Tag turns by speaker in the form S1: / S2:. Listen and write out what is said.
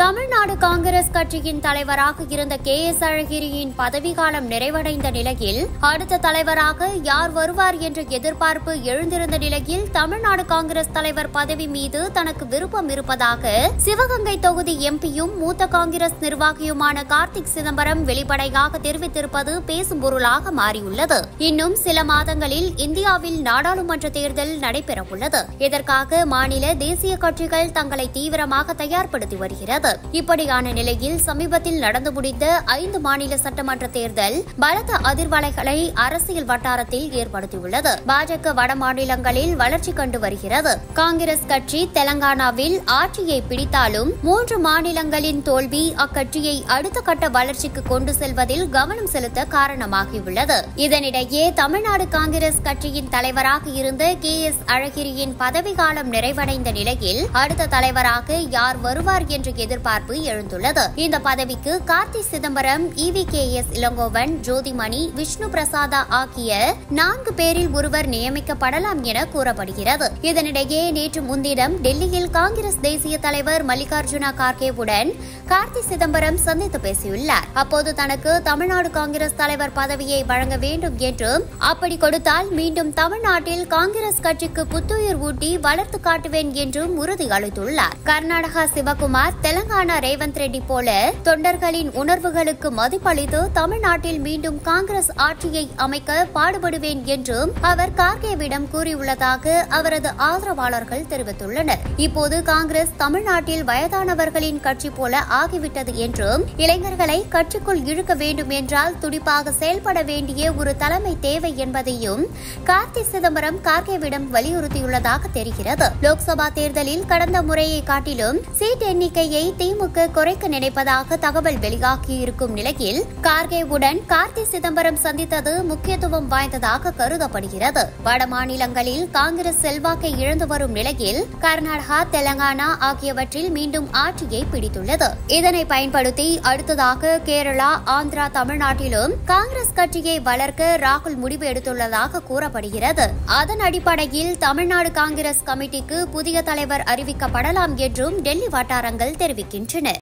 S1: தமிழ்நாடு காங்கிரஸ் கட்சியின் தலைவராக இருந்த கே எஸ் அழகிரியின் பதவிக்காலம் நிறைவடைந்த நிலையில் அடுத்த தலைவராக யார் வருவார் என்ற எதிர்பார்ப்பு எழுந்திருந்த நிலையில் தமிழ்நாடு காங்கிரஸ் தலைவர் பதவி மீது தனக்கு விருப்பம் இருப்பதாக சிவகங்கை தொகுதி எம்பியும் மூத்த காங்கிரஸ் நிர்வாகியுமான கார்த்திக் சிதம்பரம் வெளிப்படையாக தெரிவித்திருப்பது பேசும் பொருளாக மாறியுள்ளது இன்னும் சில மாதங்களில் இந்தியாவில் நாடாளுமன்ற தேர்தல் நடைபெறவுள்ளது இதற்காக மாநில தேசிய கட்சிகள் தங்களை தீவிரமாக தயார்படுத்தி வருகிறது இப்படியான நிலையில் சமீபத்தில் நடந்து முடிந்த ஐந்து மாநில சட்டமன்ற தேர்தல் பலத்த அதிர்வலைகளை அரசியல் வட்டாரத்தில் ஏற்படுத்தியுள்ளது பாஜக வட மாநிலங்களில் வளர்ச்சி கண்டு வருகிறது காங்கிரஸ் கட்சி தெலங்கானாவில் ஆட்சியை பிடித்தாலும் மூன்று மாநிலங்களின் தோல்வி அக்கட்சியை அடுத்த கட்ட வளர்ச்சிக்கு கொண்டு செல்வதில் கவனம் செலுத்த காரணமாகியுள்ளது இதனிடையே தமிழ்நாடு காங்கிரஸ் கட்சியின் தலைவராக இருந்த கே எஸ் அழகிரியின் பதவிக்காலம் நிறைவடைந்த நிலையில் அடுத்த தலைவராக யார் வருவார் என்ற எதிர்பார்ப்பு எழுந்துள்ளது இந்த பதவிக்கு Karti Chidambaram E V K S Elangovan Jothimani Vishnu பிரசாதா ஆகிய நான்கு பேரில் ஒருவர் நியமிக்கப்படலாம் என கூறப்படுகிறது இதனிடையே நேற்று முன்தினம் டெல்லியில் காங்கிரஸ் தேசிய தலைவர் மல்லிகார்ஜுன கார்கேவுடன் கார்த்தி சிதம்பரம் சந்தித்து பேசியுள்ளார் அப்போது தனக்கு தமிழ்நாடு காங்கிரஸ் தலைவர் பதவியை வழங்க வேண்டும் என்றும் அப்படி கொடுத்தால் மீண்டும் தமிழ்நாட்டில் காங்கிரஸ் கட்சிக்கு புத்துயிர் ஊட்டி வளர்த்து காட்டுவேன் என்றும் உறுதி அளித்துள்ளார் கர்நாடகா சிவகுமார் தெலங்கானா ரேவந்த் ரெட்டி போல தொண்டர்களின் உணர்வுகளுக்கு மதிப்பளித்து தமிழ்நாட்டில் மீண்டும் காங்கிரஸ் ஆட்சியை அமைக்க பாடுபடுவேன் என்றும் அவர் கார்கேவிடம் கூறியுள்ளதாக அவரது ஆதரவாளர்கள் தெரிவித்துள்ளனர் இப்போது காங்கிரஸ் தமிழ்நாட்டில் வயதானவர்களின் கட்சி போல ஆகிவிட்டது என்றும் இளைஞர்களை கட்சிக்குள் இழுக்க வேண்டும் என்றால் துடிப்பாக செயல்பட வேண்டிய ஒரு தலைமை தேவை என்பதையும் கார்த்தி சிதம்பரம் கார்கேவிடம் வலியுறுத்தியுள்ளதாக தெரிகிறது லோக்சபா தேர்தலில் கடந்த முறையை காட்டிலும் சீட் எண்ணிக்கையை திமுக குறைக்க நினைப்பதாக தகவல் வெளியாகியிருக்கும் நிலையில் கார்கேவுடன் கார்த்தி சிதம்பரம் சந்தித்தது முக்கியத்துவம் வாய்ந்ததாக கருதப்படுகிறது வட மாநிலங்களில் காங்கிரஸ் செல்வாக்கை இழந்து வரும் நிலையில் கர்நாடகா தெலங்கானா ஆகியவற்றில் மீண்டும் ஆட்சியை பிடித்துள்ளது இதனை பயன்படுத்தி அடுத்ததாக கேரளா ஆந்திரா தமிழ்நாட்டிலும் காங்கிரஸ் கட்சியை வளர்க்க ராகுல் முடிவு எடுத்துள்ளதாக கூறப்படுகிறது அதன் அடிப்படையில் தமிழ்நாடு காங்கிரஸ் கமிட்டிக்கு புதிய தலைவர் அறிவிக்கப்படலாம் என்றும் டெல்லி வட்டாரங்கள் தெரிவிக்கின்றன